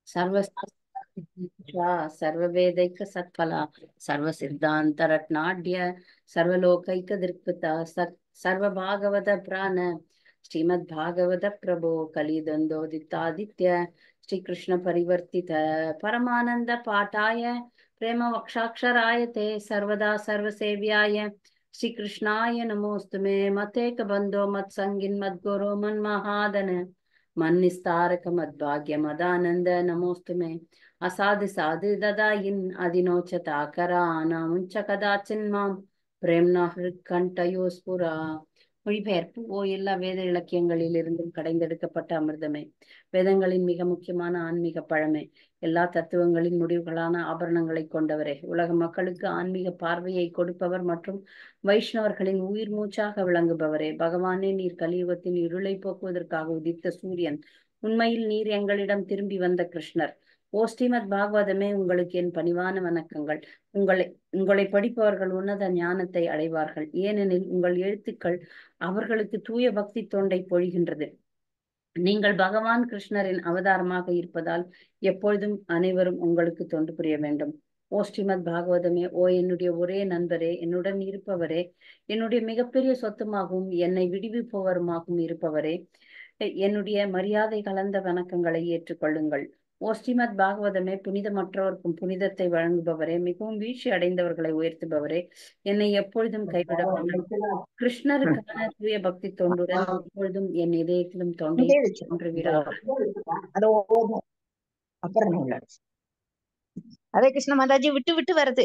सर्वशास्त्रा सर्ववेदैक सत्फला सर्वसिद्धान्तरत्नाढ्य सर्वलोकैकदृक्पृता सत् सर्वभागवत प्राण श्रीमद्भागवत प्रभो कलिदन्दोदितादित्य श्रीकृष्ण परिवर्तित परमानन्द पाठाय प्रेम वक्षाक्षराय ते सर्वदा सर्वसेव्याय श्रीकृष्णाय नमोऽस्तु मे मतेक बन्धो मत्सङ्गिन् मद्गुरो मन्महादन मन्निस्तारक मद्भाग्य मदानन्द नमोऽस्तु मे असाधु साधु ददायिन् அதினோச்சதாக்கரானாமுஞ்ச கதாச்சின் மாம் பிரேம்னா ஹிருக்கண்டயோஸ்புரா மொழிபெயர்ப்பு ஓ எல்லா வேத இலக்கியங்களில் இருந்தும் கடைந்தெடுக்கப்பட்ட அமிர்தமே வேதங்களின் மிக முக்கியமான ஆன்மீக பழமே எல்லா தத்துவங்களின் முடிவுகளான ஆபரணங்களை கொண்டவரே உலக மக்களுக்கு ஆன்மீக பார்வையை கொடுப்பவர் மற்றும் வைஷ்ணவர்களின் உயிர் மூச்சாக விளங்குபவரே பகவானே நீர் கலியுகத்தில் இருளை போக்குவதற்காக உதித்த சூரியன் உண்மையில் நீர் எங்களிடம் திரும்பி வந்த கிருஷ்ணர் ஓ ஸ்ரீமத் பாகவதமே உங்களுக்கு என் பணிவான வணக்கங்கள் உங்களை உங்களை படிப்பவர்கள் உன்னத ஞானத்தை அடைவார்கள் ஏனெனில் உங்கள் எழுத்துக்கள் அவர்களுக்கு தூய பக்தி தொண்டை பொழிகின்றது நீங்கள் பகவான் கிருஷ்ணரின் அவதாரமாக இருப்பதால் எப்பொழுதும் அனைவரும் உங்களுக்கு தொண்டு புரிய வேண்டும் ஓ ஸ்ரீமத் பாகவதமே ஓ என்னுடைய ஒரே நண்பரே என்னுடன் இருப்பவரே என்னுடைய மிகப்பெரிய சொத்துமாகவும் என்னை விடுவிப்பவருமாகவும் இருப்பவரே என்னுடைய மரியாதை கலந்த வணக்கங்களை ஏற்றுக்கொள்ளுங்கள் ஓ ஸ்ரீமத் பாகவதமே புனிதமற்றவர்க்கும் புனிதத்தை வழங்குபவரே மிகவும் வீழ்ச்சி அடைந்தவர்களை உயர்த்துபவரே என்னை எப்பொழுதும் கைவிட கிருஷ்ணருக்கான தூய பக்தி தோன்றுடன் எப்பொழுதும் என் இதயத்திலும் தோன்றி தோன்றுகிறார் அது அப்புறம் ஹரே கிருஷ்ண மாதாஜி விட்டு விட்டு வருது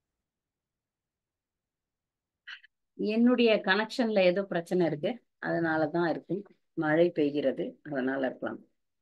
என்னுடைய கனெக்ஷன்ல ஏதோ பிரச்சனை இருக்கு அதனாலதான் இருக்கு மழை பெய்கிறது அதனால இருக்கலாம்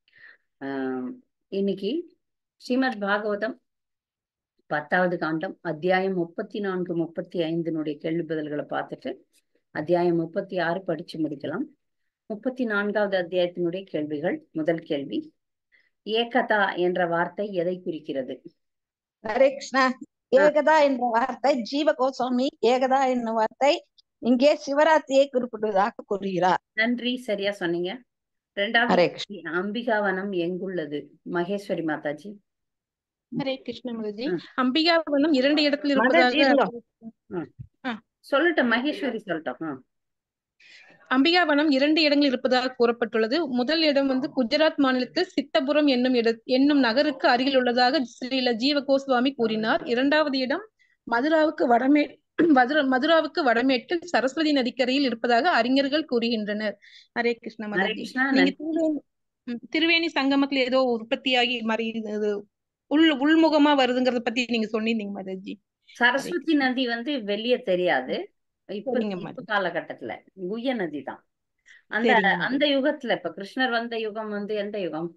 ஆஹ் இன்னைக்கு ஸ்ரீமத் பாகவதம் பத்தாவது காண்டம் அத்தியாயம் முப்பத்தி நான்கு முப்பத்தி ஐந்தினுடைய கேள்வி பதில்களை பார்த்துட்டு அத்தியாயம் முப்பத்தி ஆறு படிச்சு முடிக்கலாம் முப்பத்தி நான்காவது அத்தியாயத்தினுடைய கேள்விகள் முதல் கேள்வி ஏகதா என்ற வார்த்தை எதை குறிக்கிறது ஹரே கிருஷ்ணா ஏகதா என்ற வார்த்தை ஜீவ கோஸ்வாமி ஏகதா என்ற வார்த்தை இங்கே சிவராத்திரியை குறிப்பிடுவதாக கூறுகிறார் நன்றி சரியா சொன்னீங்க ரெண்டாவது ஹரே கேள்வி, அம்பிகாவனம் எங்குள்ளது மகேஸ்வரி மாதாஜி ஹரே கிருஷ்ண மகஜி ம். அம்பிகாவனம் இரண்டு இடத்தில் மாதாஜி இருப்பதாக சொல்லட்டும் மகேஸ்வரி சொல்லட்டும் ஆ. அம்பிகாவனம் இரண்டு இடங்கள் இருப்பதாக கூறப்பட்டுள்ளது முதல் இடம் வந்து குஜராத் மாநிலத்தில் சித்தபுரம் என்னும் இட என்னும் நகருக்கு அருகில் உள்ளதாக ஸ்ரீல ஜீவ கோஸ்வாமி கூறினார் இரண்டாவது இடம் மதுராவுக்கு வடமே மதுரா மதுராவுக்கு வடமேட்டில் சரஸ்வதி நதிக்கரையில் இருப்பதாக அறிஞர்கள் கூறுகின்றனர் ஹரே கிருஷ்ண ஹரே மதாஜி கிருஷ்ணா நீங்க நன்றி. திருவேணி ம், திருவேணி சங்கமத்துல ஏதோ உற்பத்தியாகி மாதிரி இது உள் உள்முகமா வருதுங்கறத பத்தி நீங்க சொன்னீங்க மாதாஜி சரஸ்வதி நதி வந்து வெளிய தெரியாது இப்ப சரிங்க இப்ப மாதாஜி காலகட்டத்துல குய்ய நதி தான் அந்த சரிங்க மாதாஜி அந்த யுகத்துல இப்ப கிருஷ்ணர் வந்த யுகம் வந்து எந்த யுகம்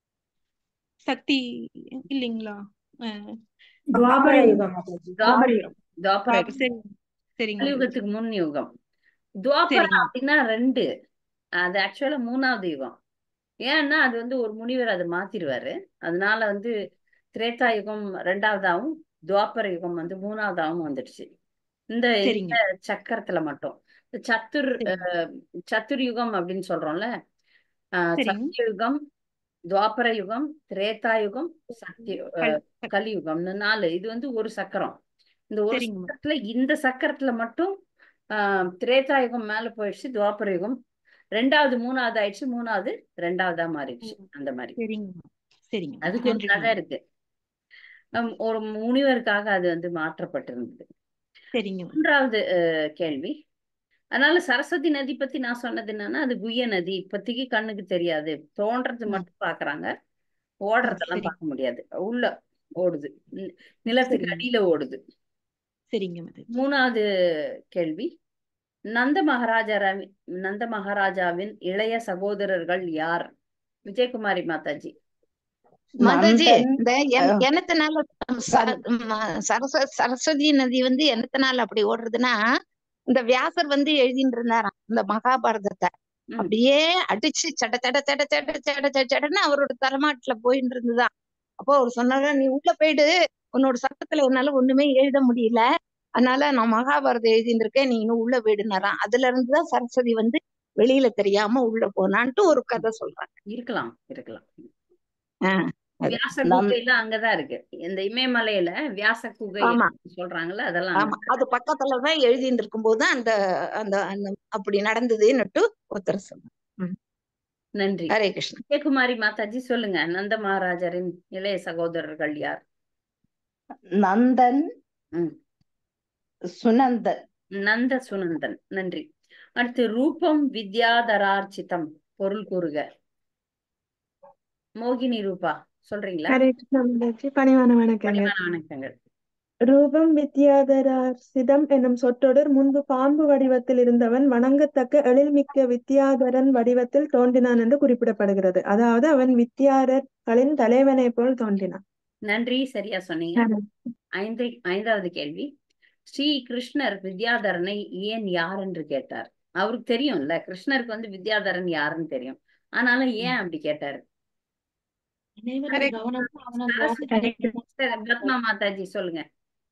சக்தி இல்லைங்களா அஹ், துவாபர யுகம் மாதாஜி துவாபர யுகம் துவாபர right. சரி சரிங்க மாதாஜி கலியுகத்துக்கு முன் யுகம் துவாபரம் சரிங்க அப்படின்னா ரெண்டு அது ஆக்சுவலா மூணாவது யுகம் ஏன்னா அது வந்து ஒரு முனிவர் அதை மாத்திருவாரு அதனால வந்து திரேதா யுகம் ரெண்டாவதாவும் துவாபர யுகம் வந்து மூணாவதாவும் வந்துடுச்சு இந்த சரிங்க இந்த சக்கரத்துல மட்டும் இந்த சத்துர் சரிங்க அஹ், சத்துர் யுகம் அப்படின்னு சொல்றோம்ல அஹ், சரிங்க சத்தியுகம் துவாபர யுகம் திரேதா யுகம் சத்திய கல்- அஹ், கலியுகம்னு நாலு இது வந்து ஒரு சக்கரம் இந்த ஒரு சரிங்க மாதாஜி சக்கரத்துல இந்த சக்கரத்துல மட்டும் ஆஹ் திரேதா யுகம் மேல போயிடுச்சு துவாபர யுகம் ரெண்டாவது மூணாவது ஆயிடுச்சு மூணாவது ரெண்டாவதா மாறிடுச்சு அந்த மாதிரி சரிங்க சரிங்க அதுக்கு ஒரு நன்றி கதை மாதாஜி இருக்கு ஹம், ஒரு முனிவருக்காக அது வந்து மாற்றப்பட்டிருந்தது சரிங்க மாதாஜி மூன்றாவது அஹ், கேள்வி அதனால சரஸ்வதி நதி பத்தி நான் சொன்னது என்னன்னா அது குய்ய நதி இப்போதைக்கு கண்ணுக்கு தெரியாது தோன்றது ம், மட்டும் பாக்குறாங்க ம், ஓடுறதெல்லாம் சரி பார்க்க முடியாது உள்ள ஓடுது நி- நிலத்துக்கு சரிங்க அடியில ஓடுது சரிங்க மாதாஜி மூணாவது கேள்வி நந்த மகாராஜா நந்த மகாராஜாவின் இளைய சகோதரர்கள் யார் விஜயகுமாரி மாதாஜி மாதாஜி நந்தன் இந்த என்- அஹ், என்னத்தினால ச- ம- சரஸ்வ சரஸ்வதி நதி வந்து என்னத்தினால அப்படி ஓடுறதுன்னா இந்த வியாசர் வந்து எழுதிட்டு இருந்தாராம் இந்த மகாபாரதத்தை ம் அப்படியே அடிச்சு சட சட சட சட சட சட சடன்னு அவரோட தலைமாட்டுல போயிட்டு இருந்துதான் அப்போ அவர் சொன்னாரு நீ உள்ள போயிடு உன்னோட சட்டத்துல உன்னால ஒண்ணுமே எழுத முடியல அதனால நான் மகாபாரதம் எழுதிட்டு இருக்கேன் நீ இன்னும் உள்ள போயிடுனாராம் அதுல இருந்துதான் சரஸ்வதி வந்து வெளியில தெரியாம உள்ள போனான்ட்டு ஒரு கதை சொல்றாங்க இருக்கலாம் இருக்கலாம் ஆஹ் அது வியாச நம் குகை எல்லாம் அங்கதான் இருக்கு இந்த இமயமலையில வியாச குகை ஆமா சொல்றாங்கல்ல அதெல்லாம் ஆமா அங்க அது பக்கத்துலதான் எழுதிட்டு இருக்கும்போது அந்த அந்த அந்த அப்படி நடந்ததுன்னுட்டு ஒருத்தர் சொன்னார் ம். நன்றி ஹரே கிருஷ்ணா விஜயகுமாரி மாதாஜி சொல்லுங்க நந்த மகாராஜரின் இளைய சகோதரர்கள் யார் நந்தன் ம். சுனந்தன் நந்த சுனந்தன் நன்றி அடுத்து ரூபம் வித்யாதரார்ச்சிதம் பொருள் கூறுக மோகினி ரூபா சொல்றீங்களா ஹரே கிருஷ்ணா மாதாஜி பணிவான வணக்கங்கள் பணிவான வணக்கங்கள் ரூபம் வித்யாதரார்சிதம் என்னும் சொற்றொடர் முன்பு பாம்பு வடிவத்தில் இருந்தவன் வணங்கத்தக்க எழில்மிக்க வித்யாதரன் வடிவத்தில் தோன்றினான் என்று குறிப்பிடப்படுகிறது அதாவது அவன் வித்யாதரர்களின் தலைவனை போல் தோன்றினான் நன்றி சரியா சொன்னீங்க ஹரே ஐந்து ஐந்தாவது கேள்வி ஸ்ரீ கிருஷ்ணர் வித்யாதரனை ஏன் யார் என்று கேட்டார் அவருக்கு தெரியும்ல கிருஷ்ணருக்கு வந்து வித்யாதரன் யாருன்னு தெரியும் ஆனாலும் ஏன் அப்படி கேட்டாரு அனைவரது கவனமும் அவனது வார்த்தைகளில் சரி, பத்மா மாதாஜி சொல்லுங்க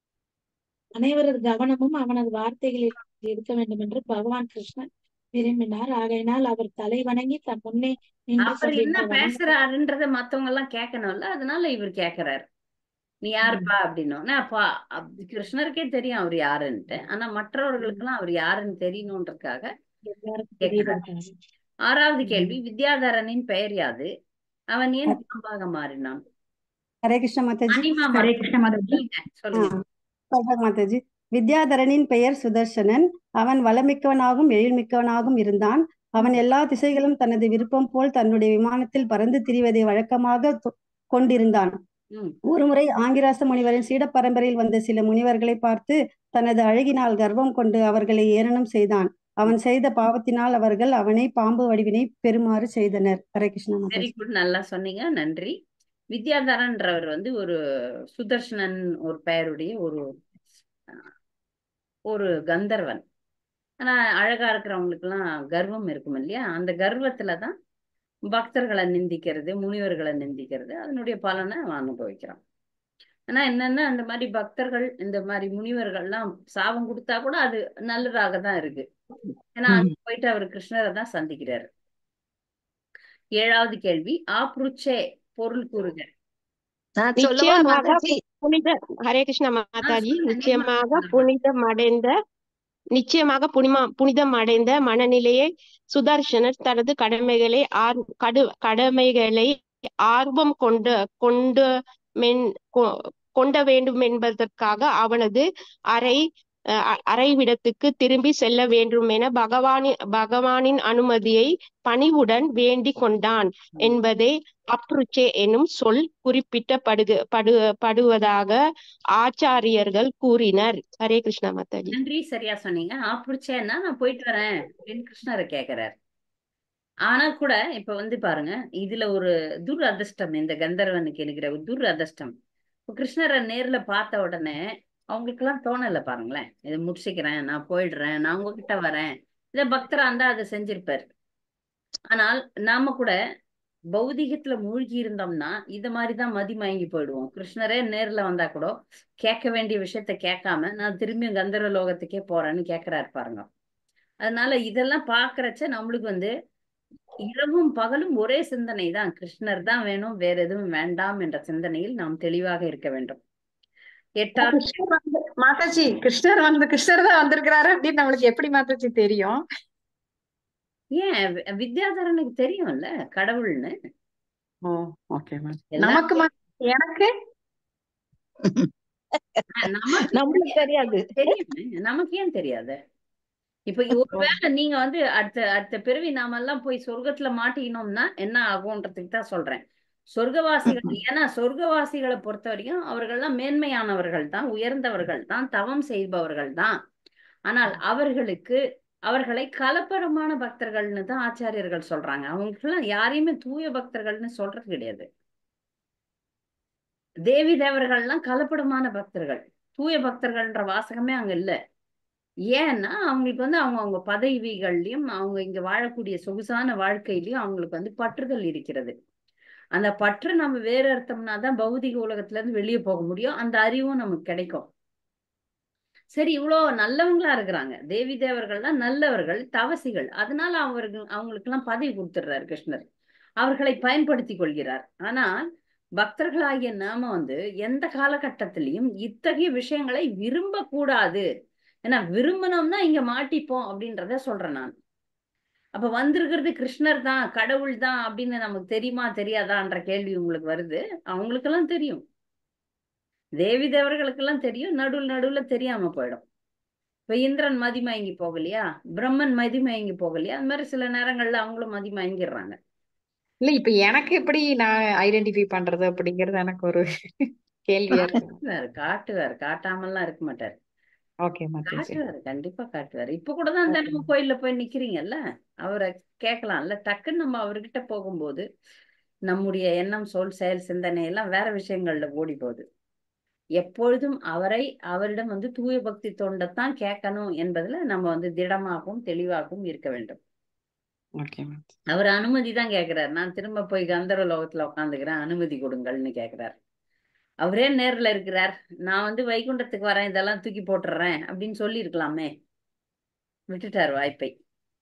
அனைவரது கவனமும் அவனது வார்த்தைகளில் இருக்க வேண்டும் என்று பகவான் கிருஷ்ணன் விரும்பினார் ஆகையினால் அவர் தலை வணங்கி தன் முன்னே நின்று அவர் என்ன கொண்டிருந்த வணங்க பேசுறாருன்றத மத்தவங்க எல்லாம் கேட்கணும்ல அதனால இவர் கேக்குறாரு நீ யாருப்பா அப்படின்னோடனே அப்பா அப்~ கிருஷ்ணருக்கே தெரியும் அவர் யாருன்ட்டு ஆனா மற்றவர்களுக்கு எல்லாம் அவர் யாருன்னு தெரியணுன்றதுக்காக எல்லாருக்கும் கேட்கிறார் தெரியப்படுத்தார் ஆறாவது கேள்வி வித்யாதரனின் பெயர் யாது அவன் ஏன் பாம்பாக மாறினான் ஹரே கிருஷ்ண மாதாஜி அனிமா ஹரே மாதாஜி கிருஷ்ண மாதாஜி சொல்லுங்க ஆ சொல்லுங்க சொல்றேன் மாதாஜி வித்யாதரனின் பெயர் சுதர்சனன் அவன் வளமிக்கவனாகவும் எழில்மிக்கவனாகவும் இருந்தான் அவன் எல்லா திசைகளும் தனது விருப்பம் போல் தன்னுடைய விமானத்தில் பறந்து திரிவதை வழக்கமாக தொ- கொண்டிருந்தான் ம் ஒருமுறை ஆங்கிராச முனிவரின் சீட பரம்பரையில் வந்த சில முனிவர்களை பார்த்து தனது அழகினால் கர்வம் கொண்டு அவர்களை ஏளனம் செய்தான் அவன் செய்த பாவத்தினால் அவர்கள் அவனை பாம்பு வடிவினை பெறுமாறு செய்தனர் ஹரே கிருஷ்ணா வெரி மாதாஜி குட் நல்லா சொன்னீங்க நன்றி வித்யாதரன்றவர் வந்து ஒரு சுதர்ஷனன் ஒரு பெயருடைய ஒரு அஹ், ஒரு கந்தர்வன் ஆனா அழகா இருக்கிறவங்களுக்கு எல்லாம் கர்வம் இருக்கும் இல்லையா அந்த கர்வத்துல தான் பக்தர்களை நிந்திக்கிறது முனிவர்களை நிந்திக்கிறது அதனுடைய பலனை அவன் அனுபவிக்கிறான் ஆனா என்னன்னா அந்த மாதிரி பக்தர்கள் இந்த மாதிரி முனிவர்கள்லாம் சாபம் கொடுத்தா கூட அது நல்லதாக தான் இருக்கு ஏன்னா அங்க போயிட்டு அவர் கிருஷ்ணரை தான் சந்திக்கிறாரு ஏழாவது கேள்வி ஆப்ருச்சே பொருள் கூறுக நான் சொல்லவா நிச்சயமாக மாதாஜி புனித ஹரே கிருஷ்ண ஆ, மாதாஜி சொல்லுங்க நீங்க நிச்சயமாக சொல்லுங்க புனிதம் அடைந்த நிச்சயமாக புனிமா புனிதம் அடைந்த மனநிலையை சுதர்சனர் தனது கடமைகளை ஆர் கடு கடமைகளை ஆர்வம் கொண்ட கொண்டு மென் கொ- கொண்ட வேண்டும் என்பதற்காக அவனது அறை அஹ், அ- அறைவிடத்துக்கு திரும்பி செல்ல வேண்டும் என பகவானின் பகவானின் அனுமதியை பணிவுடன் வேண்டிக் கொண்டான் என்பதை அப்ருச்சே எனும் சொல் குறிப்பிட்டப்படுக படு படுவதாக ஆச்சாரியர்கள் கூறினர் ஹரே கிருஷ்ணா மாதாஜி நன்றி சரியா சொன்னீங்க ஆப்ருச்சேன்னா நான் போயிட்டு வரேன் அப்படின்னு கிருஷ்ணரை கேக்குறாரு ஆனா கூட இப்ப வந்து பாருங்க இதுல ஒரு துர் அதிர்ஷ்டம் இந்த கந்தர்வனுக்கு இருக்கிற ஒரு துர் அதிர்ஷ்டம் இப்ப கிருஷ்ணரை நேர்ல பார்த்த உடனே அவங்களுக்கு எல்லாம் தோணல பாருங்களேன் இதை முடிச்சுக்கிறேன் நான் போயிடுறேன் நான் உங்ககிட்ட வரேன் இத பக்தரா இருந்தா அதை செஞ்சிருப்பாரு ஆனால் நாம கூட பௌதிகத்துல மூழ்கி இருந்தோம்னா இத மாதிரிதான் மதி மயங்கி போயிடுவோம் கிருஷ்ணரே நேர்ல வந்தா கூட கேட்க வேண்டிய விஷயத்த கேட்காம நான் திரும்பியும் கந்தர்வ லோகத்துக்கே போறேன்னு கேக்குறாரு பாருங்க அதனால இதெல்லாம் பாக்குறச்ச நம்மளுக்கு வந்து இரவும் பகலும் ஒரே சிந்தனை தான் கிருஷ்ணர் தான் வேணும் வேற எதுவும் வேண்டாம் என்ற சிந்தனையில் நாம் தெளிவாக இருக்க வேண்டும் எட்டாவது கிருஷ்ணர் வந்து மாதாஜி கிருஷ்ணர் வந்து கிருஷ்ணர் தான் வந்திருக்கிறாரு அப்படின்னு நம்மளுக்கு எப்படி மாதாஜி தெரியும் ஏன் வி- வித்யாதரனுக்கு தெரியும்ல கடவுள்னு ஓ ஓகே மேம் எல்லா நமக்கு மா- எனக்கு நமக்கு நம்மளுக்கு தெரியாது தெரியுமே நமக்கு ஏன் தெரியாது இப்ப ஒருவேளை நீங்க வந்து அடுத்த அடுத்த பிறவி நாம எல்லாம் போய் சொர்க்கத்துல மாட்டிக்கணும்னா என்ன ஆகும்ன்றதுக்கு தான் சொல்றேன் சொர்க்கவாசிகள் ஏன்னா சொர்க்கவாசிகளை பொறுத்த வரைக்கும் அவர்கள்லாம் மேன்மையானவர்கள் தான் உயர்ந்தவர்கள் தான் தவம் செய்பவர்கள் தான் ஆனால் அவர்களுக்கு அவர்களை கலப்படமான பக்தர்கள்னு தான் ஆச்சாரியர்கள் சொல்றாங்க அவங்களுக்கெல்லாம் யாரையுமே தூய பக்தர்கள்னு சொல்றது கிடையாது தேவி தேவர்கள்லாம் கலப்படமான பக்தர்கள் தூய பக்தர்கள்ன்ற வாசகமே அங்க இல்ல ஏன்னா அவங்களுக்கு வந்து அவங்க அவங்க பதவிகள்லயும் அவங்க இங்க வாழக்கூடிய சொகுசான வாழ்க்கையிலயும் அவங்களுக்கு வந்து பற்றுதல் இருக்கிறது அந்த பற்று நம்ம வேற அர்த்தம்னா தான் பௌதிக உலகத்துல இருந்து வெளியே போக முடியும் அந்த அறிவும் நமக்கு கிடைக்கும் சரி இவ்வளோ நல்லவங்களா இருக்கிறாங்க தேவி தேவர்கள்லாம் நல்லவர்கள் தவசிகள் அதனால அவர்கள் அவங்களுக்கு எல்லாம் பதவி கொடுத்துடுறாரு கிருஷ்ணர் அவர்களை பயன்படுத்தி கொள்கிறார் ஆனால் பக்தர்களாகிய நாம வந்து எந்த காலகட்டத்திலையும் இத்தகைய விஷயங்களை விரும்ப கூடாது ஏன்னா விரும்பினோம்னா இங்க மாட்டிப்போம் அப்படின்றத சொல்றேன் நான் அப்ப வந்திருக்கிறது கிருஷ்ணர் தான் கடவுள் தான் அப்படின்னு நமக்கு தெரியுமா தெரியாதான்ற கேள்வி உங்களுக்கு வருது அவங்களுக்கெல்லாம் தெரியும் தேவி தேவர்களுக்கெல்லாம் தெரியும் நடுவில் நடுவுல தெரியாம போயிடும் இப்ப இந்திரன் மதிமயங்கி போகலையா பிரம்மன் மதிமயங்கி போகலையா அந்த மாதிரி சில நேரங்கள்ல அவங்களும் மதிமயங்கிடுறாங்க இல்ல இப்ப எனக்கு எப்படி நான் ஐடென்டிஃபை பண்றது அப்படிங்கறது எனக்கு ஒரு கேள்வியா இருக்கு காட்டுவாரு காட்டுவாரு காட்டாமல்லாம் இருக்க மாட்டாரு ஓகே மாதாஜி காட்டுவாரு கண்டிப்பா காட்டுவாரு இப்ப கூட தான் தினமும் கோயில்ல போய் நிக்கிறீங்கல்ல அவரை கேட்கலாம்ல டக்குன்னு நம்ம அவர்கிட்ட போகும்போது நம்முடைய எண்ணம் சொல் செயல் சிந்தனை எல்லாம் வேற விஷயங்கள்ல ஓடி போகுது எப்பொழுதும் அவரை அவரிடம் வந்து தூய பக்தி தொண்டத்தான் கேட்கணும் என்பதுல நம்ம வந்து திடமாகவும் தெளிவாகவும் இருக்க வேண்டும் ஓகே மாதாஜி அவர் அனுமதி தான் கேட்கிறார் நான் திரும்ப போய் கந்தர்வ லோகத்துல உட்காந்துக்கிறேன் அனுமதி கொடுங்கள்னு கேட்கிறார் அவரே நேர்ல இருக்கிறார் நான் வந்து வைகுண்டத்துக்கு வரேன் இதெல்லாம் தூக்கி போட்டுறேன் அப்படின்னு சொல்லி இருக்கலாமே விட்டுட்டார் வாய்ப்பை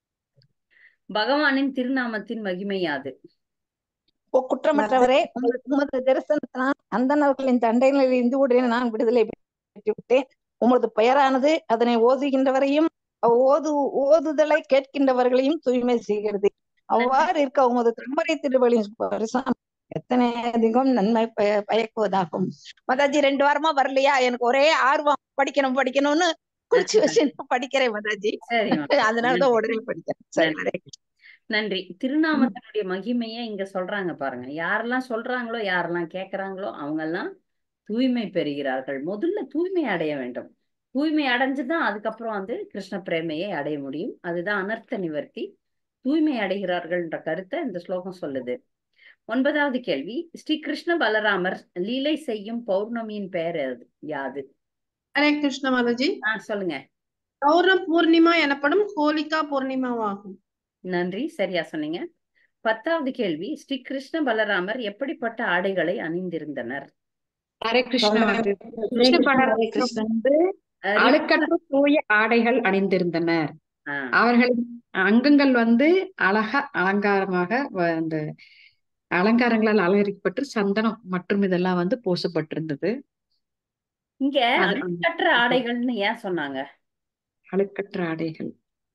பகவானின் திருநாமத்தின் மகிமை யாது ஓ குற்றமற்றவரே உமது உமது தரிசனத்தினால் அந்தணர்களின் தண்டைகளில் இருந்து உடனே நான் விடுதலை பெற்று விட்டேன் உமது பெயரானது அதனை ஓதுகின்றவரையும் ஓது ஓதுதலை கேட்கின்றவர்களையும் தூய்மை செய்கிறது அவ்வாறு இருக்க உமது தாமரை திருவழியின் பரிசாம் எத்தனை அதிகம் நன்மை பய- பயக்குவதாகும் மதாஜி ரெண்டு வாரமா வரலையா எனக்கு ஒரே ஆர்வம் படிக்கணும் படிக்கணும்னு குறிச்சு வச்சு நான் படிக்கிறேன் மதாஜி சரிம்மா அதனாலதான் உடனே படிக்கிறேன் சரி நன்றி நன்றி திருநாமத்தினுடைய மகிமையை இங்க சொல்றாங்க பாருங்க யாரெல்லாம் சொல்றாங்களோ யாரெல்லாம் கேக்குறாங்களோ அவங்க எல்லாம் தூய்மை பெறுகிறார்கள் முதல்ல தூய்மை அடைய வேண்டும் தூய்மை அடைஞ்சுதான் அதுக்கப்புறம் வந்து கிருஷ்ண பிரேமையை அடைய முடியும் அதுதான் அனர்த்த நிவர்த்தி தூய்மை அடைகிறார்கள்ன்ற கருத்தை இந்த ஸ்லோகம் சொல்லுது ஒன்பதாவது கேள்வி ஸ்ரீ கிருஷ்ண பலராமர் லீலை செய்யும் பௌர்ணமியின் பெயர் எது- யாது ஹரே கிருஷ்ண மாதாஜி ஆ சொல்லுங்க பௌர்ண பூர்ணிமா எனப்படும் ஹோலிகா பூர்ணிமாவாகும் நன்றி சரியா சொன்னீங்க பத்தாவது கேள்வி ஸ்ரீ கிருஷ்ண பலராமர் எப்படிப்பட்ட ஆடைகளை அணிந்திருந்தனர் ஹரே கிருஷ்ணா மாதாஜி கிருஷ்ண பலராமர் வந்து அஹ் அழுக்கற்ற தூய ஆடைகள் அணிந்திருந்தனர் ஆ, அவர்களின் அங்கங்கள் வந்து அழகா அலங்காரமாக வ- அந்த அலங்காரங்களால் அலங்கரிக்கப்பட்டு சந்தனம் மற்றும் இதெல்லாம் வந்து பூசப்பட்டிருந்தது இங்க அது அழுக்கற்ற ஆடைகள்னு ஏன் சொன்னாங்க அழுக்கற்ற ஆடைகள்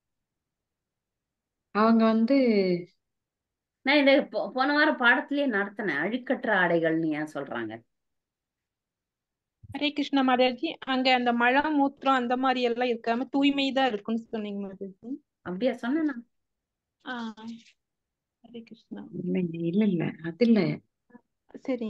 அவங்க வந்து நான் இந்த போ- போன வாரம் பாடத்திலேயே நடத்தினேன் அழுக்கற்ற ஆடைகள்னு ஏன் சொல்றாங்க ஹரே கிருஷ்ண மாதாஜி அங்க அந்த மழை மூத்திரம் அந்த மாதிரி எல்லாம் இருக்காம தூய்மை தான் இருக்கும்னு சொன்னீங்க மாதாஜி அப்படியா சொன்னேனா ஆ ஹரே கிருஷ்ணா இல்லைங்க இல்ல இல்ல அது இல்ல சரி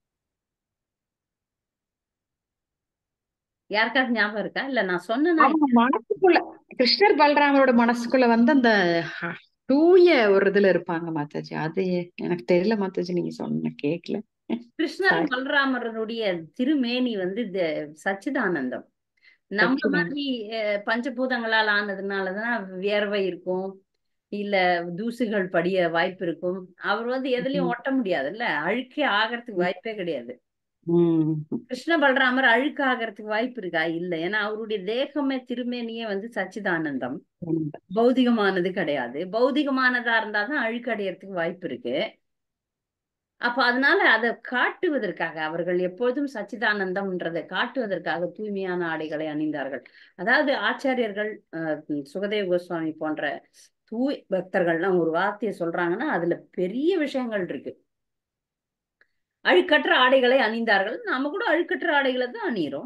யாருக்காவது ஞாபகம் இருக்கா இல்ல நான் சொன்னேனா அவங்க மனசுக்குள்ள கிருஷ்ணர் பலராமரோட மனசுக்குள்ள வந்து அந்த ஹ- தூய ஒரு இதுல இருப்பாங்க மாதாஜி அது எனக்கு தெரியல மாதாஜி நீங்க சொன்ன கேக்கல கிருஷ்ணர் சாரி பலராமருடைய திருமேனி வந்து த- சச்சிதானந்தம் நம்ம சச்சிதானந்தம் மாதிரி அஹ், பஞ்சபூதங்களால் ஆனதுனாலதான் வியர்வை இருக்கும் இல்ல தூசுகள் படிய வாய்ப்பு இருக்கும் அவர் வந்து எதுலயும் ஒட்ட முடியாதுல்ல அழுக்கே ஆகிறதுக்கு வாய்ப்பே கிடையாது உம் கிருஷ்ண பலராமர் அழுக்கு ஆகிறதுக்கு வாய்ப்பு இருக்கா இல்ல ஏன்னா அவருடைய தேகமே திருமேனியே வந்து சச்சிதானந்தம் உம் பௌதிகமானது கிடையாது பௌதிகமானதா இருந்தாதான் அழுக்கு அடையறதுக்கு வாய்ப்பு இருக்கு அப்ப அதனால அதை காட்டுவதற்காக அவர்கள் எப்பொழுதும் சச்சிதானந்தம்ன்றதை காட்டுவதற்காக தூய்மையான ஆடைகளை அணிந்தார்கள் அதாவது ஆச்சாரியர்கள் அஹ், சுகதேவ கோஸ்வாமி போன்ற தூய் பக்தர்கள்லாம் ஒரு வார்த்தையை சொல்றாங்கன்னா அதுல பெரிய விஷயங்கள் இருக்கு அழுக்கற்ற ஆடைகளை அணிந்தார்கள் நாம கூட அழுக்கற்ற ஆடைகளை தான் அணியிறோம்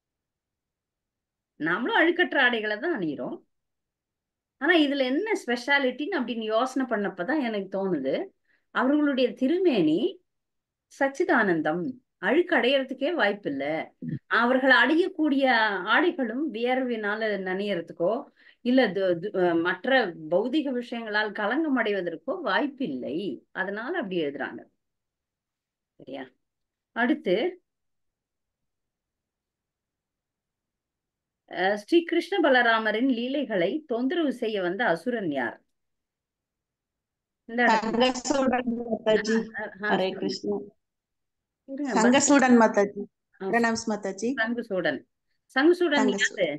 நாமளும் அழுக்கற்ற ஆடைகளை தான் அணியிறோம் ஆனா இதுல என்ன ஸ்பெஷாலிட்டின்னு அப்படின்னு யோசனை பண்ணப்பதான் எனக்கு தோணுது அவர்களுடைய திருமேனி சச்சிதானந்தம் அழுக்கு அடையறதுக்கே வாய்ப்பு இல்ல அவர்கள் அடையக்கூடிய ஆடைகளும் வியர்வினால நனையறதுக்கோ இல்ல து- து- அஹ் மற்ற பௌதிக விஷயங்களால் களங்கம் அடைவதற்கோ வாய்ப்பில்லை அதனால அப்படி எழுதுறாங்க சரியா அடுத்து அஹ் ஸ்ரீ கிருஷ்ண பலராமரின் லீலைகளை தொந்தரவு செய்ய வந்த அசுரன் யார் இந்த இடத்துல சங்கசுடன் மாதாஜி அஹ் அஹ் ஹரே சொல்லுங்க. கிருஷ்ணா இருங்க, பதில் சங்கசுடன் மாதாஜி அஹ் பிரணாம்ஸ் மாதாஜி சங்குசூடன் சங்குசூடன் யாரு சங்கசுடன்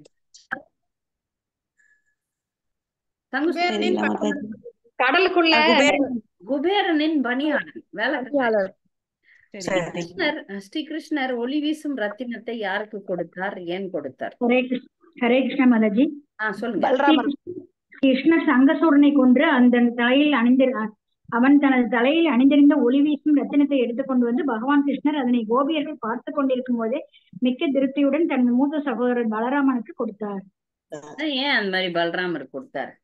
சங்குசூடன் தெரியல மாதாஜி கடலுக்குள்ள குபேரன் குபேரனின் பணியாளன் வேலைக்காரன் பணியாளர் ஸ்ரீ கிருஷ்ணர் ஸ்ரீ கிருஷ்ணர் ஒளி வீசும் ரத்தினத்தை யாருக்கு கொடுத்தார் ஏன் கொடுத்தார் ஹரே கிருஷ்ண ஹரே கிருஷ்ண மாதாஜி ஆ சொல்லுங்க பலராமர் கிருஷ்ணர் சங்கசூரனை கொன்று அந்த தலையில் அணிந்து அவன் தனது தலையில் அணிந்திருந்த ஒளி வீசும் ரத்தினத்தை எடுத்துக்கொண்டு வந்து பகவான் கிருஷ்ணர் அதனை கோபியர்கள் பார்த்து கொண்டிருக்கும் போதே மிக்க திருப்தியுடன் தன் மூத்த சகோதரர் பலராமனுக்கு கொடுத்தார் அது ஏன் அந்த மாதிரி பலராமர் கொடுத்தாரு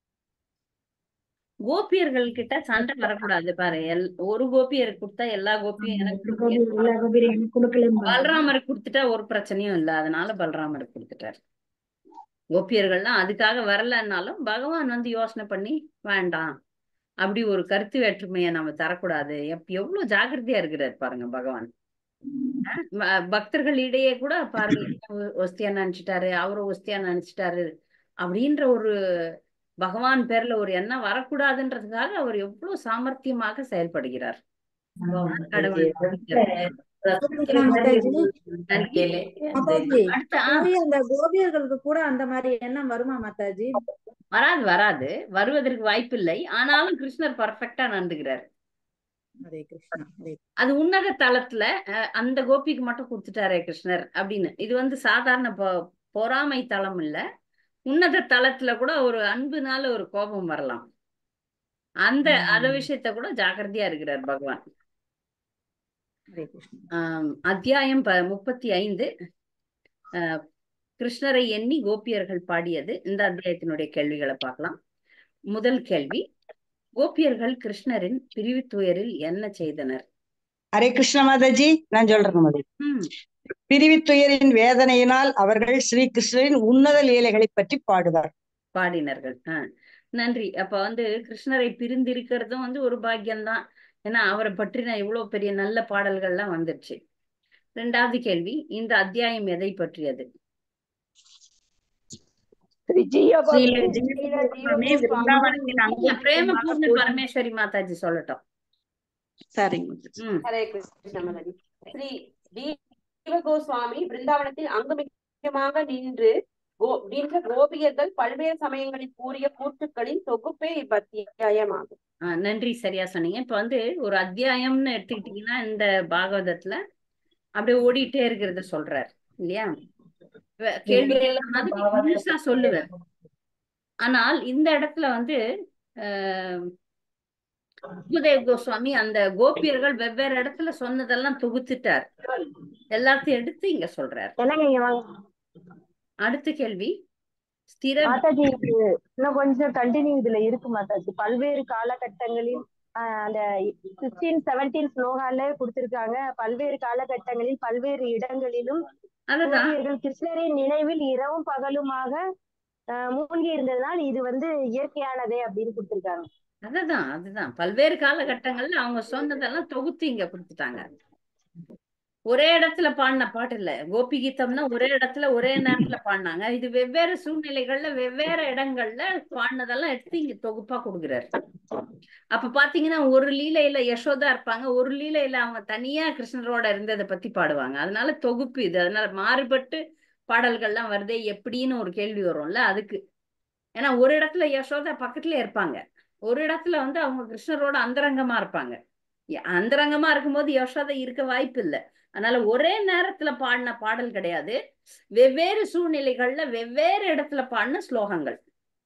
கோபியர்கள் கிட்ட சண்டை வரக்கூடாது பாரு எல் ஒரு கோபியர் கொடுத்தா எல்லா கோபியும் எனக்கு கோபி கொடுங்க. எல்லா கோபியரும் எனக்கு கொடுக்கல பலராமருக்கு கொடுத்துட்டா ஒரு பிரச்சனையும் இல்ல அதனால பலராமருக்கு கொடுத்துட்டாரு கோபியர்கள்லாம் அதுக்காக வரலன்னாலும் பகவான் வந்து யோசனை பண்ணி வேண்டாம் அப்படி ஒரு கருத்து வேற்றுமையை நம்ம தரக்கூடாது எப் எவ்வளவு ஜாக்கிரதையா இருக்கிறார் பாருங்க பகவான் அஹ் ப- பக்தர்களிடையே கூட பாருங்க இவரு ஒஸ்தியா நினைச்சிட்டாரு அவரும் ஒஸ்தியா நினைச்சிட்டாரு அப்படின்ற ஒரு பகவான் பேர்ல ஒரு எண்ணம் வரக்கூடாதுன்றதுக்காக அவர் எவ்வளவு சாமர்த்தியமாக செயல்படுகிறார் கடவுள் நன்றிகளே. மாதாஜி அடுத்த ஆ, போய் அந்த கோபியர்களுக்கு கூட அந்த மாதிரி எண்ணம் வருமா மாதாஜி வராது வராது வருவதற்கு வாய்ப்பில்லை ஆனாலும் கிருஷ்ணர் பர்ஃபெக்டா நடந்துகிறார் ஹரே கிருஷ்ணா ஹரே அது உன்னத தளத்துல அஹ், அந்த கோபிக்கு மட்டும் கொடுத்துட்டாரே கிருஷ்ணர் அப்படின்னு இது வந்து சாதாரண பொ- பொறாமை தளம் இல்ல உன்னத தளத்துல கூட ஒரு அன்புனால ஒரு கோபம் வரலாம் அந்த அத விஷயத்த கூட ஜாக்கிரதையா இருக்கிறார் பகவான் ஹரே கிருஷ்ணா ஆம், அத்தியாயம் ப முப்பத்தி ஐந்து அஹ், கிருஷ்ணரை எண்ணி கோபியர்கள் பாடியது இந்த அத்தியாயத்தினுடைய கேள்விகளை பார்க்கலாம் முதல் கேள்வி கோபியர்கள் கிருஷ்ணரின் பிரிவு துயரில் என்ன செய்தனர் ஹரே கிருஷ்ண மாதாஜி நான் சொல்றேன் மாதாஜி ம் பிரிவித்துயரின் வேதனையினால் அவர்கள் ஸ்ரீ கிருஷ்ணரின் உன்னத லீலைகளை பற்றி பாடுவார் பாடினர்கள் ஆ நன்றி அப்ப வந்து கிருஷ்ணரை பிரிந்திருக்கிறதும் வந்து ஒரு பாக்கியம்தான் ஏன்னா அவரை பற்றின இவ்வளவு பெரிய நல்ல பாடல்கள்லாம் வந்துருச்சு ரெண்டாவது கேள்வி இந்த அத்தியாயம் எதை பற்றியது ஸ்ரீ ஜீய ஸ்ரீல கோபி ஜீவகோஸ்வாமி விருந்தாவனத்தில் இல்ல, பிரேமபூர்ணி அங்குமிங்குமாக பரமேஸ்வரி மாதாஜி சொல்லட்டும் சரிங்க மாதாஜி. ம் ஹரே கிருஷ்ண மகனி ஸ்ரீ ஜீவகோஸ்வாமி பிருந்தாவனத்தில் அங்குமிக்கமாக நின்று கோ நின்ற கோபியர்கள் பல்வேறு சமயங்களில் கூறிய கூற்றுக்களின் தொகுப்பே இவ்வத்தியாயமாகும் ஆ, நன்றி சரியா சொன்னீங்க இப்ப வந்து ஒரு அத்தியாயம்னு எடுத்துக்கிட்டீங்கன்னா இந்த பாகவதத்துல அப்படியே ஓடிட்டே இருக்கிறத சொல்றார் இல்லையா வே- கேள்விகள் மாதிரி முழுசா சொல்லுவேன் ஆனால் இந்த இடத்துல வந்து அஹ், சுகதேவ் கோஸ்வாமி அந்த கோபியர்கள் வெவ்வேறு இடத்துல சொன்னதெல்லாம் தொகுத்துட்டார் எல்லாத்தையும் எடுத்து இங்க சொல்றார் என்னங்க இங்க வாங்க அடுத்த கேள்வி ஸ்திர மாதாஜி இது இன்னும் கொஞ்சம் கண்டினியூ இதுல இருக்கு மாதாஜி பல்வேறு காலகட்டங்களில் ஆஹ் அந்த சிக்ஸ்டீன் செவன்டீன் ஸ்லோகால கொடுத்திருக்காங்க பல்வேறு காலகட்டங்களில் பல்வேறு இடங்களிலும் அதுதான் கோபியர்கள் கிருஷ்ணரின் நினைவில் இரவும் பகலுமாக ஆஹ் மூழ்கி இருந்ததுனால் இது வந்து இயற்கையானதே அப்படின்னு கொடுத்திருக்காங்க அதுதான் அதுதான் பல்வேறு காலகட்டங்கள்ல அவங்க சொன்னதெல்லாம் தொகுத்து இங்க கொடுத்துட்டாங்க ஒரே இடத்துல பாடின பாட்டு இல்ல கோபி கீதம்னா ஒரே இடத்துல ஒரே நேரத்துல பாடினாங்க இது வெவ்வேறு சூழ்நிலைகள்ல வெவ்வேறு இடங்கள்ல பாடினதெல்லாம் எடுத்து இங்க தொகுப்பா கொடுக்குறாரு அப்ப பாத்தீங்கன்னா ஒரு லீலையில யசோதா இருப்பாங்க ஒரு லீலையில அவங்க தனியா கிருஷ்ணரோட இருந்ததை பத்தி பாடுவாங்க அதனால தொகுப்பு இது அதனால மாறுபட்டு பாடல்கள்லாம் வருதே எப்படின்னு ஒரு கேள்வி வரும்ல அதுக்கு ஏன்னா ஒரு இடத்துல யசோதா பக்கத்துல இருப்பாங்க ஒரு இடத்துல வந்து அவங்க கிருஷ்ணரோட அந்தரங்கமா இருப்பாங்க ய- அந்தரங்கமா இருக்கும்போது யசோதா இருக்க வாய்ப்பு இல்லை அதனால ஒரே நேரத்துல பாடின பாடல் கிடையாது வெவ்வேறு சூழ்நிலைகள்ல வெவ்வேறு இடத்துல பாடின ஸ்லோகங்கள்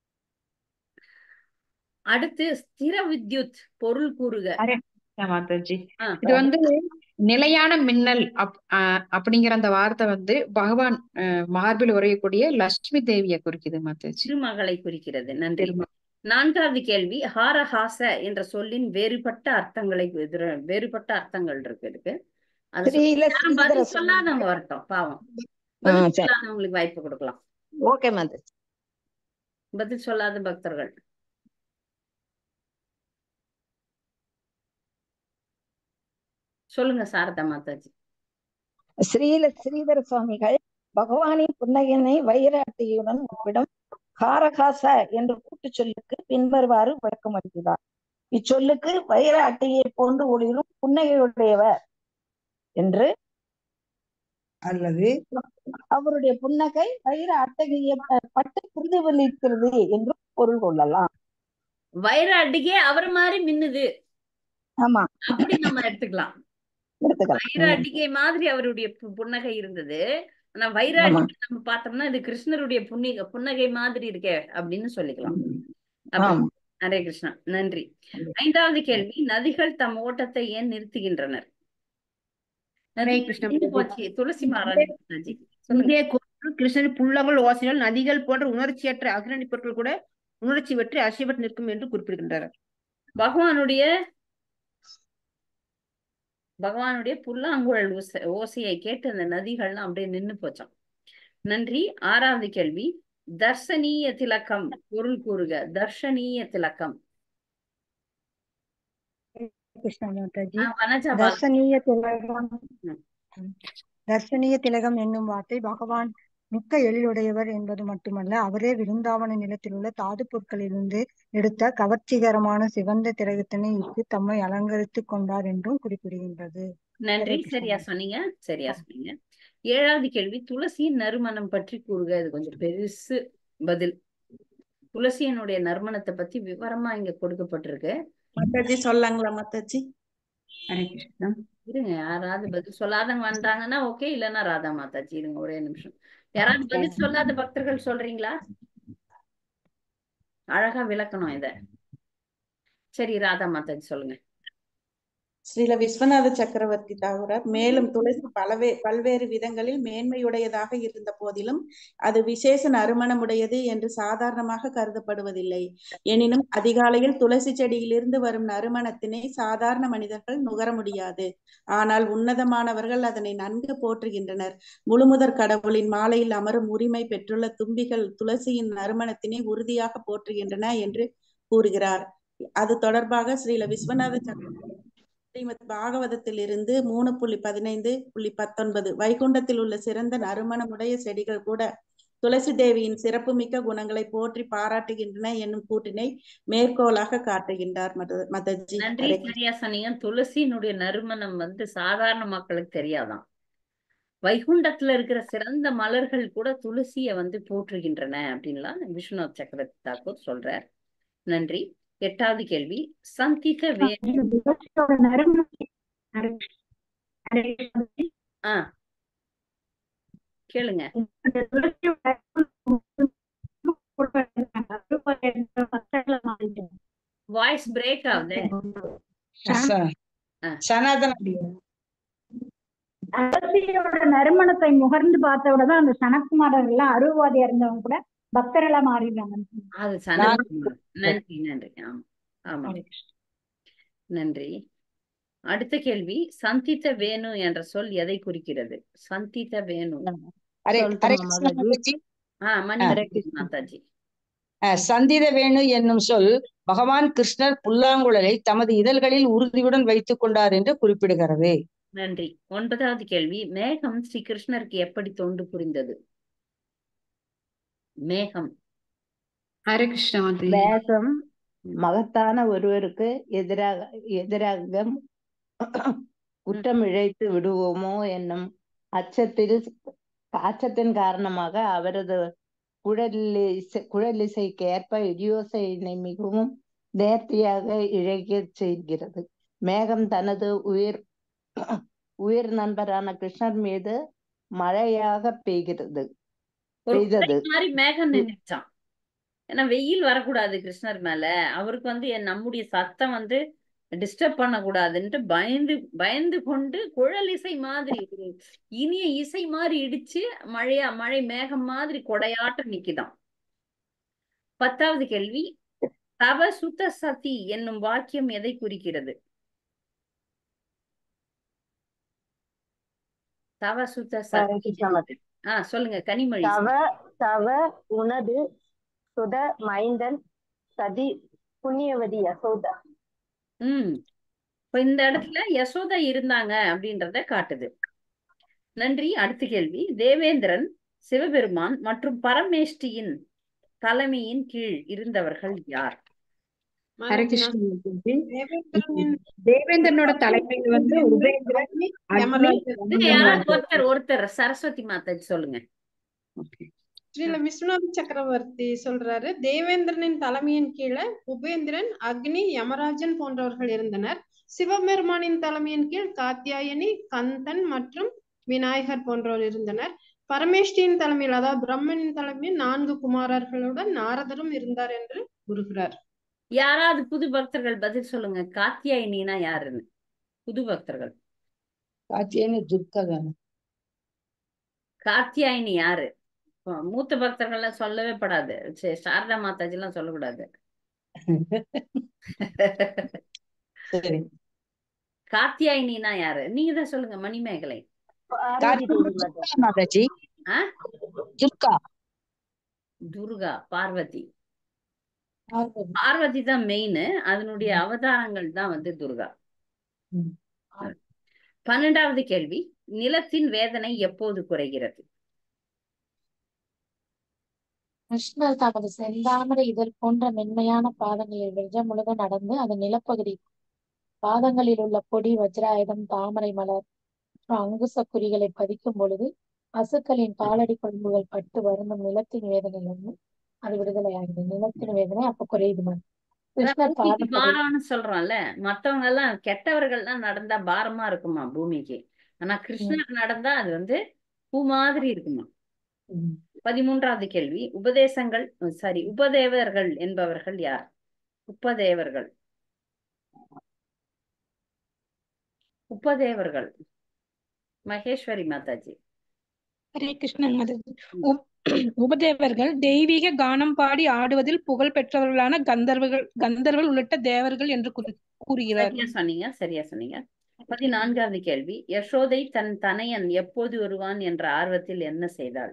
அடுத்து ஸ்திர வித்யுத் பொருள் கூறுக ஹரே கிருஷ்ணா மாதாஜி ஆ, இது வந்து நிலையான மின்னல் அப் ஆஹ் அப்படிங்கிற அந்த வார்த்தை வந்து பகவான் ஆஹ் மார்பில் உரையக்கூடிய லட்சுமி தேவியை குறிக்குது மாதாஜி திருமகளை குறிக்கிறது நன்றி திரும்ப நான்காவது கேள்வி ஹாரஹாச என்ற சொல்லின் வேறுபட்ட அர்த்தங்களை எதிர- வேறுபட்ட அர்த்தங்கள் இருக்கு இதுக்கு அது சொல்ல- ஸ்ரீல யாரும் ஸ்ரீதர பதில் சுவாமி சொல்லாதவங்க வரட்டும் பாவம் ஆ பதில் சரி சொல்லாதவங்களுக்கு வாய்ப்பு கொடுக்கலாம் ஓகே மாதாஜி பதில் சொல்லாத பக்தர்கள் சொல்லுங்க சாரதா மாதாஜி ஸ்ரீல ஸ்ரீதர சுவாமிகள் பகவானின் புன்னகையினை வைராட்டியுடன் ஒப்பிடும் காரகாச என்ற கூட்டுச் சொல்லுக்கு பின்வருமாறு விளக்கம் அளிக்கிறார் இச்சொல்லுக்கு வைராட்டியை போன்று ஒளிரும் புன்னகையுடையவர் என்று அல்லது அவருடைய புன்னகை வைர அட்டகைய பட்டு பிரதிபலிக்கிறது என்று பொருள் கொள்ளலாம் வைர அடிக்கே அவர் மாதிரி மின்னுது ஆமா அப்படி நம்ம எடுத்துக்கலாம் எடுத்துக்கலாம் ம். வைராட்டிகை மாதிரி அவருடைய பு- புன்னகை இருந்தது ஆனா ஆமா வைராட்டிகை நம்ம பார்த்தோம்னா இது கிருஷ்ணருடைய புன்னிக புன்னகை மாதிரி இருக்கே அப்படின்னு சொல்லிக்கலாம் அப்படி ஆமா ஹரே கிருஷ்ணா நன்றி ஐந்தாவது கேள்வி நதிகள் தம் ஓட்டத்தை ஏன் நிறுத்துகின்றனர் ஹரே நதிகள் கிருஷ்ண நின்னு பிரபு போச்சு துளசி மாறாணி மாதாஜி சொல்லுங்க இதே கூற்று கிருஷ்ணரின் புல்லங்கள் ஓசைகள் நதிகள் போன்ற உணர்ச்சியற்ற அக்ரணி பொருட்கள் கூட உணர்ச்சி வெற்றி அசைவற்று நிற்கும் என்று குறிப்பிடுகின்றார் பகவானுடைய பகவானுடைய புல்லாங்குழல் ஓசை ஓசையை கேட்டு அந்த நதிகள்லாம் அப்படியே நின்னு போச்சாம் நன்றி ஆறாவது கேள்வி தர்சனீய திலக்கம் பொருள் கூறுக தர்ஷனீய திலக்கம் கிருஷ்ண மாதாஜி ஆஹ் வனஜா பாலா தர்சனீய திலகம் ம். தர்சனீய திலகம் என்னும் வார்த்தை பகவான் மிக்க எழிலுடையவர் என்பது மட்டுமல்ல அவரே விருந்தாவன நிலத்தில் உள்ள தாது பொருட்களிலிருந்து எடுத்த கவர்ச்சிகரமான சிவந்த திலகத்தினை இட்டு தம்மை அலங்கரித்துக் கொண்டார் என்றும் குறிப்பிடுகின்றது நன்றி ஹரே கிருஷ்ண சரியா சொன்னீங்க சரியா சொன்னீங்க ஏழாவது கேள்வி துளசியின் நறுமணம் பற்றி கூறுக இது கொஞ்சம் பெருசு பதில் துளசியினுடைய நறுமணத்தை பத்தி விவரமா இங்க கொடுக்கப்பட்டிருக்கு மாதாஜி சொல்லாங்களா மாதாஜி ஹரே கிருஷ்ணா இருங்க யாராவது பதில் சொல்லாதவங்க வந்தாங்கன்னா ஓகே இல்லைன்னா ராதா மாதாஜி இருங்க ஒரே நிமிஷம் யாராவது பதில் சொல்லாத பக்தர்கள் சொல்றீங்களா அழகா விளக்கணும் இத சரி ராதா மாதாஜி சொல்லுங்க ஸ்ரீல விஸ்வநாத சக்கரவர்த்தி தாகூரர் மேலும் துளசி பலவே பல்வேறு விதங்களில் மேன்மையுடையதாக இருந்த போதிலும் அது விசேஷ நறுமணமுடையது என்று சாதாரணமாக கருதப்படுவதில்லை எனினும் அதிகாலையில் துளசி செடியிலிருந்து வரும் நறுமணத்தினை சாதாரண மனிதர்கள் நுகர முடியாது ஆனால் உன்னதமானவர்கள் அதனை நன்கு போற்றுகின்றனர் முழுமுதற் கடவுளின் மாலையில் அமரும் உரிமை பெற்றுள்ள தும்பிகள் துளசியின் நறுமணத்தினை உறுதியாக போற்றுகின்றன என்று கூறுகிறார் அது தொடர்பாக ஸ்ரீல விஸ்வநாத சக்கரவர்த்தி ஸ்ரீமத் பாகவதத்தில் இருந்து மூணு புள்ளி பதினைந்து புள்ளி பத்தொன்பது வைகுண்டத்தில் உள்ள சிறந்த நறுமணமுடைய செடிகள் கூட துளசி தேவியின் சிறப்புமிக்க குணங்களை போற்றி பாராட்டுகின்றன என்னும் கூற்றினை மேற்கோளாக காட்டுகின்றார் மத- மதஜி நன்றி ஹரே சரியா சொன்னீங்க துளசியினுடைய நறுமணம் வந்து சாதாரண மக்களுக்கு தெரியாதாம் வைகுண்டத்துல இருக்கிற சிறந்த மலர்கள் கூட துளசியை வந்து போற்றுகின்றன அப்படின்லாம் விஸ்வநாத் சக்கரவர்த்தி தாக்கூர் சொல்றார் நன்றி எட்டாவது கேள்வி சந்தித்த வேணு துளசியோட நறுமணம் ஹரே ஹரே கிருஷ்ணா. ஆ கேளுங்க அந்த துளசியோட நறுமணம் வாய்ஸ் பிரேக் ஆகுது ஆ. சனாதன துளசியோட நறுமணத்தை முகர்ந்து பார்த்தவிட தான் அந்த சனத்குமாரர்கள் எல்லாம் அருள்வாதியா இருந்தவங்க கூட பக்தர்களா மாறிடுறாங்க அது நான் சனத்குமார் நன்றி நன்றி ஆமா ஆமா நன்றி அடுத்த கேள்வி சந்தித்த வேணு என்ற சொல் எதை குறிக்கிறது சந்தித்த வேணு ஹரே ஹரே சொல்லட்டுமா கிருஷ்ண மாதாஜி மாதாஜி ஆ ஆ, மணி மாதாஜி ஆ, சந்தித வேணு என்னும் சொல் பகவான் கிருஷ்ணர் புல்லாங்குழலை தமது இதழ்களில் உறுதியுடன் வைத்துக் கொண்டார் என்று குறிப்பிடுகிறது நன்றி ஒன்பதாவது கேள்வி மேகம் ஸ்ரீ கிருஷ்ணருக்கு எப்படி தொண்டு புரிந்தது மேகம் ஹரே கிருஷ்ணா மாதாஜி மேகம் மகத்தான ஒருவருக்கு எதிராக எதிராக குற்றம் இழைத்து விடுவோமோ என்னும் அச்சத்தில் அச்சத்தின் காரணமாக அவரது குழலிசை குழலிசைக்கு ஏற்ப இடியோசையினை மிகவும் நேர்த்தியாக இழைக்கச் செய்கிறது மேகம் தனது உயிர் உயிர் நண்பரான கிருஷ்ணர் மீது மழையாக பெய்கிறது ஒரு குடை பெய்தது மாதிரி மேகம் நின்னுச்சான் ஏன்னா வெயில் வரக்கூடாது கிருஷ்ணர் மேல அவருக்கு வந்து என் நம்முடைய சத்தம் வந்து டிஸ்டர்ப் பண்ணக்கூடாதுன்ட்டு பயந்து பயந்து கொண்டு குழல் இசை மாதிரி ஒரு இனிய இசை மாதிரி இடிச்சு மழையா மழை மேகம் மாதிரி கொடையாட்டம் நிக்குதாம் பத்தாவது கேள்வி தவ சுத்த சதி என்னும் வாக்கியம் எதை குறிக்கிறது தவ சுத்த ஹரே சதி கிருஷ்ணா மாதாஜி ஆஹ் சொல்லுங்க கனிமொழி தவ தவ உனது சுத மைந்தன் சதி புண்ணியவதி யசோதா ம் இப்ப இந்த இடத்துல யசோதா இருந்தாங்க அப்படின்றத காட்டுது நன்றி அடுத்த கேள்வி தேவேந்திரன் சிவபெருமான் மற்றும் பரமேஷ்டியின் தலைமையின் கீழ் இருந்தவர்கள் யார் ஹரே மாதாஜி நான் கிருஷ்ணா மாதாஜி தேவேந்திரனின் தேவேந்திரனோட தலைமையில் வந்து உபேந்திரன் அக்னி யமராஜன் இது அங்கம் யாராவது வந்து ஒருத்தர் ஒருத்தர் சரஸ்வதி மாதாஜி சொல்லுங்க ஓகே ஸ்ரீல விஸ்வநாத சக்கரவர்த்தி சொல்றாரு தேவேந்திரனின் தலைமையின் கீழே உபேந்திரன் அக்னி யமராஜன் போன்றவர்கள் இருந்தனர் சிவபெருமானின் தலைமையின் கீழ் காத்தியாயனி கந்தன் மற்றும் விநாயகர் போன்றோர் இருந்தனர் பரமேஷ்டியின் தலைமையில் அதாவது பிரம்மனின் தலைமையில் நான்கு குமாரர்களுடன் நாரதரும் இருந்தார் என்று கூறுகிறார் யாராவது புது பக்தர்கள் பதில் சொல்லுங்க காத்தியாயினா யாருன்னு புது பக்தர்கள் காத்தியாயனி துர்கா தானே காத்தியாயினி யாரு இப்போ மூத்த பக்தர்கள்லாம் சொல்லவே படாது சரி, சாரதா மாதாஜி எல்லாம் சொல்லக்கூடாது சரி காத்தியாயினா யாரு நீங்க தான் சொல்லுங்க மணிமேகலை துர்கா மாதாஜி ஆ துர்கா துர்கா பார்வதி பார்வதி தான் மெயின் அதனுடைய அவதாரங்கள் தான் வந்து துர்கா பன்னெண்டாவது கேள்வி நிலத்தின் வேதனை எப்போது குறைகிறது கிருஷ்ணர் தமது செந்தாமரை இதழ் போன்ற மென்மையான பாதங்களில் விரஜமுழுக நடந்து அந்த நிலப்பகுதி பாதங்களில் உள்ள பொடி வஜ்ராயுதம் தாமரை மலர் மற்றும் அங்குச குறிகளை பதிக்கும் பொழுது பசுக்களின் காலடி கொழும்புகள் பட்டு வருந்தும் நிலத்தின் வேதனையிலிருந்து அது விடுதலை ஆகுது நிலத்தின் வேதனை அப்ப குறையுது மேம் அதான் கிருஷ்ணர் பூமிக்கு பாதப்படி பாரம்னு சொல்றோம்ல மத்தவங்க எல்லாம் கெட்டவர்கள் எல்லாம் நடந்தா பாரமா இருக்குமா பூமிக்கு ஆனா கிருஷ்ணர் நடந்தா அது வந்து பூ மாதிரி இருக்குமா பதிமூன்றாவது கேள்வி உபதேசங்கள் சாரி உபதேவர்கள் என்பவர்கள் யார் உபதேவர்கள் உபதேவர்கள் மகேஸ்வரி மாதாஜி ஹரே கிருஷ்ணன் மாதாஜி உப்- உபதேவர்கள் தெய்வீக கானம் பாடி ஆடுவதில் புகழ் பெற்றவர்களான கந்தர்வர்கள் கந்தர்வர்கள் உள்ளிட்ட தேவர்கள் என்று கூறு- கூறுகிறார் சரியா சொன்னீங்க சரியா சொன்னீங்க பதினான்காவது கேள்வி யசோதை தன் தனையன் எப்போது வருவான் என்ற ஆர்வத்தில் என்ன செய்தாள்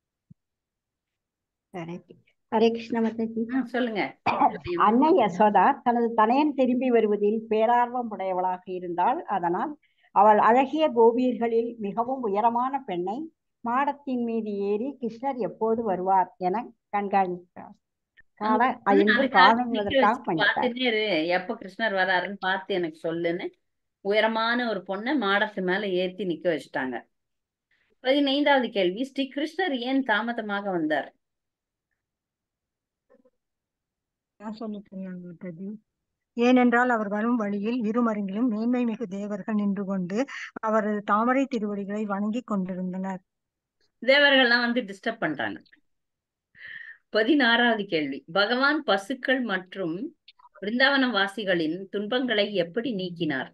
ஹரே ஹரே கிருஷ்ண மாதாஜி ஆ, சொல்லுங்க அன்னை யசோதா தனது தனையன் திரும்பி வருவதில் பேரார்வம் உடையவளாக இருந்தாள் அதனால் அவள் அழகிய கோபியர்களில் மிகவும் உயரமான பெண்ணை மாடத்தின் மீது ஏறி கிருஷ்ணர் எப்போது வருவார் என கண்காணித்தார் காண என்று அதுக்காக நிக்க காணுவதற்காக வச்சு பணித்தார் பார்த்துட்டே இரு எப்ப கிருஷ்ணர் வராருன்னு பார்த்து எனக்கு சொல்லுன்னு உயரமான ஒரு பொண்ணை மாடத்து மேல ஏத்தி நிக்க வச்சுட்டாங்க பதினைந்தாவது கேள்வி ஸ்ரீ கிருஷ்ணர் ஏன் தாமதமாக வந்தார் நான் சொல்லிட்டு இருந்தாங்க மாதாஜி ஏனென்றால் அவர் வரும் வழியில் இருமருங்கிலும் மேன்மை மிகு தேவர்கள் நின்று கொண்டு அவரது தாமரை திருவடிகளை வணங்கிக் கொண்டிருந்தனர் தேவர்கள்லாம் வந்து டிஸ்டர்ப் பண்றாங்க பதினாறாவது கேள்வி பகவான் பசுக்கள் மற்றும் பிருந்தாவன வாசிகளின் துன்பங்களை எப்படி நீக்கினார்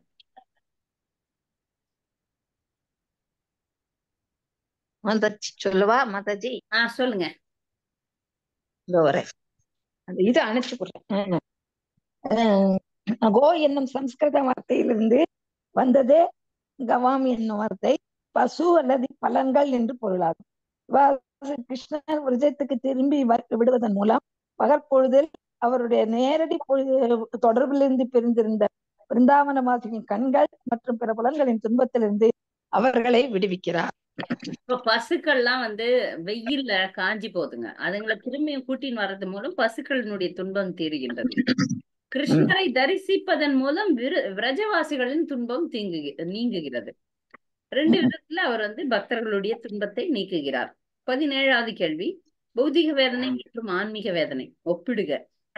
மாதாஜி சொல்லவா மாதாஜி ஆ சொல்லுங்க இதோ வரேன் அந்த இது அணைச்சு போடுறேன் அஹ் கோ என்னும் சம்ஸ்கிருத வார்த்தையிலிருந்து வந்ததே கவாம் என்னும் வார்த்தை பசு அல்லது பலன்கள் என்று பொருளாகும் இவ்வாறு கிருஷ்ணர் விரஜத்துக்கு திரும்பி வ- விடுவதன் மூலம் பகற்பொழுதில் அவருடைய நேரடி பொழு- தொடர்பிலிருந்து பிரிந்திருந்த பிருந்தாவனவாசியின் கண்கள் மற்றும் பிற புலன்களின் துன்பத்திலிருந்து அவர்களை விடுவிக்கிறார் இப்ப பசுக்கள்லாம் வந்து வெயில்ல காஞ்சி போகுதுங்க அதுங்களை திரும்பியும் கூட்டின்னு வர்றது மூலம் பசுக்களினுடைய துன்பம் தீருகின்றது கிருஷ்ணரை தரிசிப்பதன் மூலம் விரு விரஜவாசிகளின் துன்பம் தீங்கு நீங்குகிறது ரெண்டு விதத்துல அவர் வந்து பக்தர்களுடைய துன்பத்தை நீக்குகிறார் பதினேழாவது கேள்வி பௌதிக வேதனை மற்றும் ஆன்மீக வேதனை ஒப்பிடுக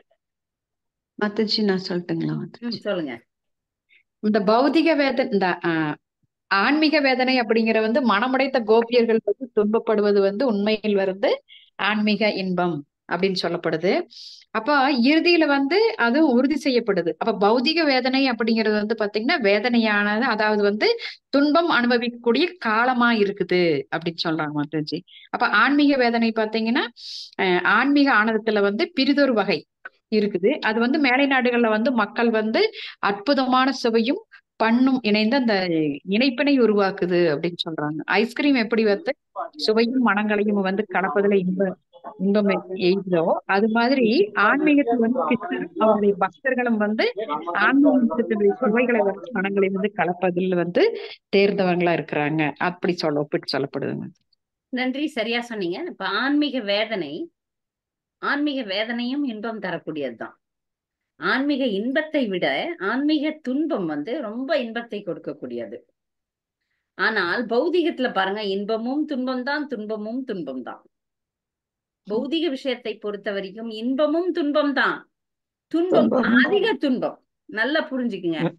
மாதாஜி நான் சொல்லட்டுங்களா மாதாஜி? ம், சொல்லுங்க இந்த பௌதிக வேதனை இந்த ஆஹ், ஆன்மீக வேதனை அப்படிங்கிற வந்து மனமுடைத்த கோபியர்கள் வந்து துன்பப்படுவது வந்து உண்மையில் வந்து ஆன்மீக இன்பம் அப்படின்னு சொல்லப்படுது அப்ப இறுதியில வந்து அது உறுதி செய்யப்படுது அப்ப பௌதிக வேதனை அப்படிங்கிறது வந்து பாத்தீங்கன்னா வேதனையானது அதாவது வந்து துன்பம் அனுபவிக்கக்கூடிய காலமா இருக்குது அப்படின்னு சொல்றாங்க மாதாஜி அப்ப ஆன்மீக வேதனை பாத்தீங்கன்னா அஹ், ஆன்மீக ஆனந்தத்துல வந்து பிரிதொரு வகை இருக்குது அது வந்து மேலை நாடுகள்ல வந்து மக்கள் வந்து அற்புதமான சுவையும் பண்ணும் இணைந்து அந்த இணைப்பினை உருவாக்குது அப்படின்னு சொல்றாங்க ஐஸ்கிரீம் எப்படி வந்து சுவையும் மனங்களையும் வந்து கலப்பதுல இன்ப இன்பம் எய்தோ அது மாதிரி ஆன்மீகத்தில் வந்து கிருஷ்ணரும் அவருடைய பக்தர்களும் வந்து ஆன்மீகத்தினுடைய சுவைகளை வந்து மனங்களை வந்து கலப்பதில் வந்து தேர்ந்தவங்களா இருக்கிறாங்க அப்படி சொல்ல ஒப்பிட்டு சொல்லப்படுதுங்க நன்றி சரியா சொன்னீங்க இப்ப ஆன்மீக வேதனை ஆன்மீக வேதனையும் இன்பம் தரக்கூடியதுதான் ஆன்மீக இன்பத்தை விட ஆன்மீக துன்பம் வந்து ரொம்ப இன்பத்தை கொடுக்கக்கூடியது ஆனால் பௌதிகத்துல பாருங்க இன்பமும் துன்பம் தான் துன்பமும் துன்பம் தான் பௌதிக விஷயத்தை பொறுத்த வரைக்கும் இன்பமும் துன்பம் தான் துன்பம் துன்பமும் அதிக துன்பம் நல்லா புரிஞ்சுக்குங்க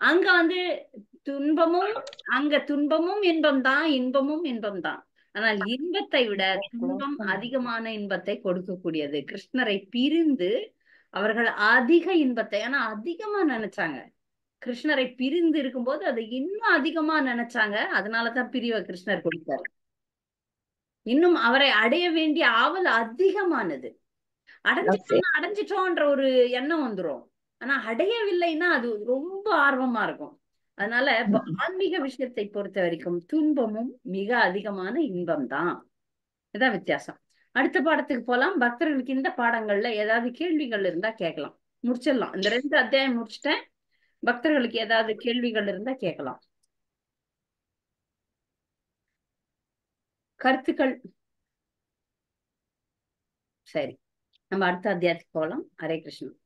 அங்க வந்து துன்பமும் அங்க துன்பமும் இன்பம் தான் இன்பமும் இன்பம் தான் ஆனால் இன்பத்தை விட துன்பம் அதிகமான இன்பத்தை கொடுக்கக்கூடியது கிருஷ்ணரை பிரிந்து அவர்கள் அதிக இன்பத்தை ஆனா அதிகமா நினைச்சாங்க கிருஷ்ணரை பிரிந்து இருக்கும்போது அதை இன்னும் அதிகமா நினைச்சாங்க அதனாலதான் பிரிவை கிருஷ்ணர் கொடுத்தாரு இன்னும் அவரை அடைய வேண்டிய ஆவல் அதிகமானது அடைஞ்சிட்டோம்னா அடைஞ்சிட்டோன்ற ஒரு எண்ணம் வந்துரும் ஆனா அடையவில்லைன்னா அது ரொம்ப ஆர்வமா இருக்கும் அதனால ப- ஆன்மீக விஷயத்தை பொறுத்த வரைக்கும் துன்பமும் மிக அதிகமான இன்பம் தான் இதான் வித்தியாசம் அடுத்த பாடத்துக்கு போலாம் பக்தர்களுக்கு இந்த பாடங்கள்ல ஏதாவது கேள்விகள் இருந்தா கேட்கலாம் முடிச்சிடலாம் இந்த ரெண்டு அத்தியாயம் முடிச்சிட்டேன் பக்தர்களுக்கு ஏதாவது கேள்விகள் இருந்தா கேட்கலாம் கருத்துக்கள் சரி நம்ம அடுத்த அத்தியாயத்துக்கு போகலாம் ஹரே கிருஷ்ணன்